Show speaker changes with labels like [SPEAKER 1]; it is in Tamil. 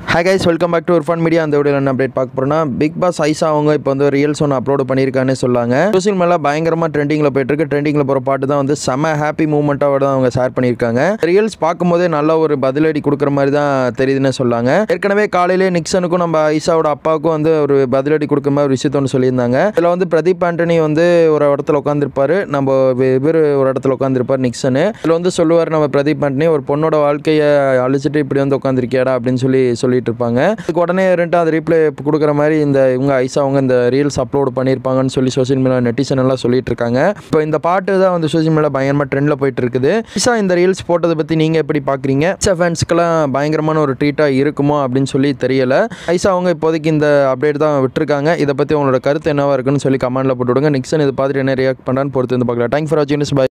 [SPEAKER 1] high guys welcome back to Urfan media அந்த வீடியோ என்ன அப்டேட் பார்க்க போறோம்னா பிக் பாஸ் ஐசா அவங்க இப்போ வந்து ரீல்ஸ் ஒன்று அப்லோட் பண்ணியிருக்கான்னு சொல்லாங்க சோசியல் மீடியா பயங்கரமாக ட்ரெண்டிங்கில் போயிட்டு இருக்கு ட்ரெண்டிங்கில் போகிற பாட்டு தான் வந்து செம ஹாப்பி மூமெண்ட்டாக தான் அவங்க ஷேர் பண்ணியிருக்காங்க ரீல்ஸ் பார்க்கும்போதே நல்ல ஒரு பதிலடி கொடுக்குற மாதிரி தான் தெரியுதுன்னு சொல்லாங்க ஏற்கனவே காலையிலே நிக்சனுக்கும் நம்ம ஐசாவோட அப்பாவுக்கும் வந்து ஒரு பதிலடி கொடுக்குற மாதிரி ஒரு விஷயத்த ஒன்று சொல்லியிருந்தாங்க இதில் வந்து பிரதீப் ஆண்டனி வந்து ஒரு இடத்துல உட்காந்துருப்பாரு நம்ம இவர் ஒரு இடத்துல உட்காந்துருப்பார் நிக்சனு இதில் வந்து சொல்லுவார் நம்ம பிரதீப் ஆண்டனி ஒரு பொண்ணோட வாழ்க்கையை அழிச்சிட்டு இப்படி வந்து உட்காந்துருக்கியாடா அப்படின்னு சொல்லி சொல்லிட்டு இருப்பாங்க அதுக்கு உடனே ரெண்டு அது ரீப்ளே கொடுக்குற மாதிரி இந்த இவங்க ஐசா அவங்க இந்த ரீல்ஸ் அப்லோட் பண்ணியிருப்பாங்கன்னு சொல்லி சோஷியல் மீடியா நெட்டிசன் எல்லாம் சொல்லிட்டு இருக்காங்க இப்போ இந்த பாட்டு தான் வந்து சோஷியல் மீடியா பயங்கரமாக ட்ரெண்டில் போயிட்டு இருக்குது ஐசா இந்த ரீல்ஸ் போட்டதை பற்றி நீங்கள் எப்படி பார்க்குறீங்க ஐசா ஃபேன்ஸ்க்கெல்லாம் பயங்கரமான ஒரு ட்ரீட்டாக இருக்குமோ அப்படின்னு சொல்லி தெரியல ஐசா அவங்க இப்போதைக்கு இந்த அப்டேட் தான் விட்டுருக்காங்க இதை பற்றி உங்களோட கருத்து என்னவா இருக்குன்னு சொல்லி கமெண்ட்டில் போட்டு விடுங்க நிக்சன் இதை பார்த்துட்டு என்ன ரியாக்ட் பண்ணுறான்னு பொறுத்து வந்து பார்க்கலாம் தேங்க் ஃபார் வாட்சிங் பை